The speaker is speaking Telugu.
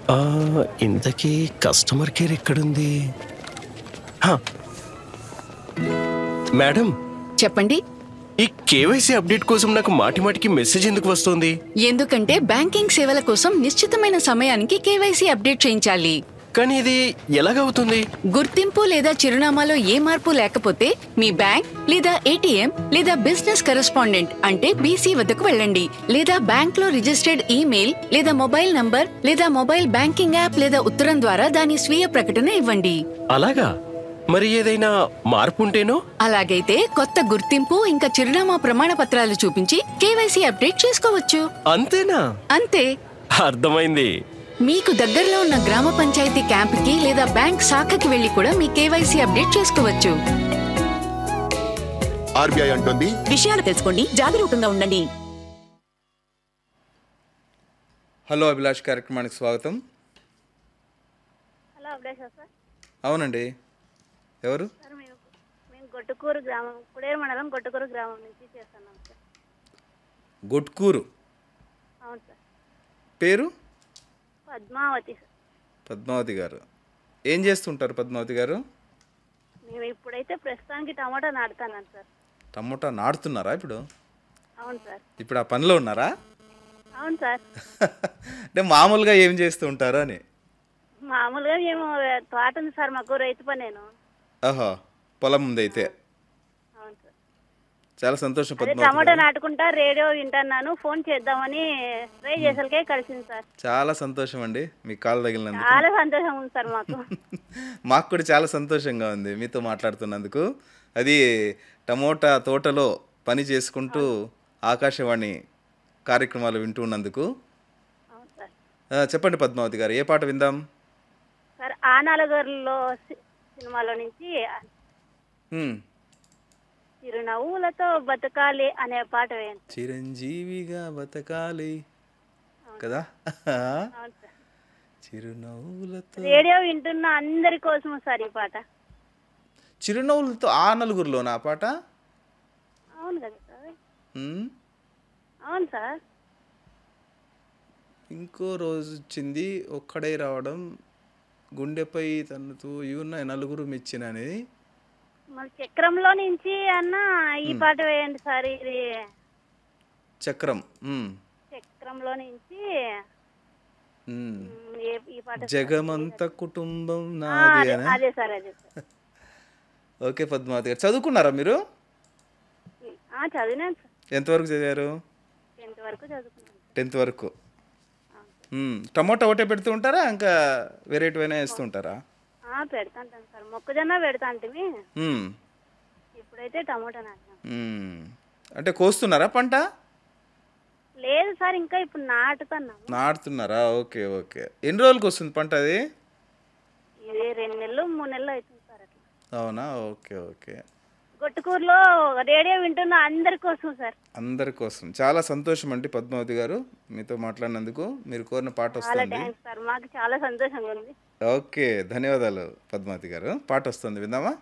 ఆ, ఇంతకీ కస్టమర్ కేర్ ఎక్కడుంది హా. మేడం చెప్పండి ఈ కేవైసీ అప్డేట్ కోసం నాకు మాటి మాటికి మెసేజ్ ఎందుకు వస్తుంది ఎందుకంటే బ్యాంకింగ్ సేవల కోసం నిశ్చితమైన సమయానికి కేవైసీ అప్డేట్ చేయించాలి కానీ ఇది ఎలాగవుతుంది గుర్తింపు లేదా చిరునామాలో ఏ మార్పు లేకపోతే మీ బ్యాంక్ లేదా ఏటీఎం లేదా బిజినెస్ కరెస్పాండెంట్ అంటే బీసీ వద్దకు వెళ్ళండి లేదా బ్యాంక్ లో రిజిస్టర్డ్ ఈమెయిల్ లేదా మొబైల్ నంబర్ లేదా మొబైల్ బ్యాంకింగ్ యాప్ లేదా ఉత్తరం ద్వారా దాని స్వీయ ప్రకటన ఇవ్వండి అలాగా మరి ఏదైనా మార్పు ఉంటేనో అలాగైతే కొత్త గుర్తింపు ఇంకా చిరునామా ప్రమాణ పత్రాలు చూపించి కేవైసీ అప్డేట్ చేసుకోవచ్చు అంతేనా అంతే అర్థమైంది మీకు దగ్గరలో ఉన్న గ్రామ పంచాయతీ క్యాంప్కి లేదా బ్యాంక్ శాఖకి వెళ్లి కూడా మీ కేవైసీ అప్డేట్ చేసుకోవచ్చు ఆర్బీఐ అంటుంది విషయాలు తెలుసుకోండి జాగరూకంగా ఉండండి హలో అభిలాష్ కార్యక్రమానికి స్వాగతం హలో అభిలాష సార్ అవునండి ఎవరు సార్ మేము మేము గొట్టుకూరు గ్రామం కుడేరు మండలం గొట్టుకూరు గ్రామం నుంచి చేస్తున్నాం సార్ గొట్కూరు అవును సార్ పేరు పద్మావతి సార్ పద్మావతి గారు ఏం చేస్తుంటారు పద్మావతి గారు మేము ఇప్పుడైతే ప్రస్తుతానికి టమాటా నాటుతున్నాను సార్ టమోటా నాడుతున్నారా ఇప్పుడు అవును సార్ ఇప్పుడు ఆ పనిలో ఉన్నారా అవును సార్ అంటే మామూలుగా ఏం చేస్తూ ఉంటారు అని మామూలుగా మేము తోట ఉంది సార్ మాకు రైతు పనేను ఆహా పొలం ఉందైతే అవును సార్ చాలా సంతోషం అదే పద్మావతి టమాటా గారు నాటుకుంటా రేడియో వింటున్నాను ఫోన్ చేద్దామని ట్రై చేసలకే కలిసింది సార్ చాలా సంతోషం అండి మీ కాలు తగిలినందుకు చాలా సంతోషం ఉంది సార్ మాకు మాకు కూడా చాలా సంతోషంగా ఉంది మీతో మాట్లాడుతున్నందుకు అది టమోటా తోటలో పని చేసుకుంటూ ఆకాశవాణి కార్యక్రమాలు వింటున్నందుకు అవును సార్ ఆ, చెప్పండి పద్మావతి గారు ఏ పాట విందాం సార్ ఆ నలుగురిలో సి- సినిమాలో నుంచి హ్మ్. చిరునవ్వులతో బతకాలి అనే పాట వేయండి చిరంజీవిగా బతకాలి కదా అవును సార్ చిరునవ్వులతో రేడియో వింటున్న అందరి కోసం సార్ ఈ పాట చిరునవ్వులతో ఆ నలుగురిలో నా పాట అవును కదా సార్ హ్మ్. అవును సార్ ఇంకో రోజు వచ్చింది ఒక్కడే రావడం గుండెపై తన్నుతూ ఇవున్న నలుగురు మెచ్చిన అనేది మరి చక్రంలో నుంచి అన్న ఈ పాట వేయండి సార్ ఇది చక్రం హ్మ్. చక్రంలో నుంచి హ్మ్. మ్, ఏ- ఈ పాట సార్. జగమంత కుటుంబం ఆ, నాది అదే- అనా అదే సార్ అదే సార్ ఓకే పద్మావతి గారు చదువుకున్నారా మీరు ఆ, చదివినాను సార్ ఎంతవరకు చదివారు టెన్త్ వరకు చదువుకున్నాను టెన్త్ వరకు మ్మ్. టమోటా ఒకటే పెడుతూ ఉంటారా ఇంకా వెరైటీవైనా వేస్తూ ఉంటారా ఆ, పెడతాంటాను సార్ మొక్కజొన్న పెడతాంటివి మ్మ్. ఇప్పుడైతే టమోటా నాటినాం మ్మ్. అంటే కోస్తున్నారా పంట లేదు సార్ ఇంకా ఇప్పుడు నాటుతున్నాం నాటుతున్నారా ఓకే ఓకే ఎన్ని రోజులకి వస్తుంది పంట అది ఇది రెండు నెలలు మూడు నెలలు అవుతుంది సార్ అట్లా అవునా ఓకే ఓకే గొట్టుకూరులో రేడియో వింటున్న అందరి కోసం సార్ అందరి కోసం చాలా సంతోషం అండి పద్మావతి గారు మీతో మాట్లాడినందుకు మీరు కోరిన పాట చాలా వస్తుంది థ్యాంక్స్ సార్ మాకు చాలా సంతోషంగా ఉంది ఓకే ధన్యవాదాలు పద్మావతి గారు పాట వస్తుంది విందామా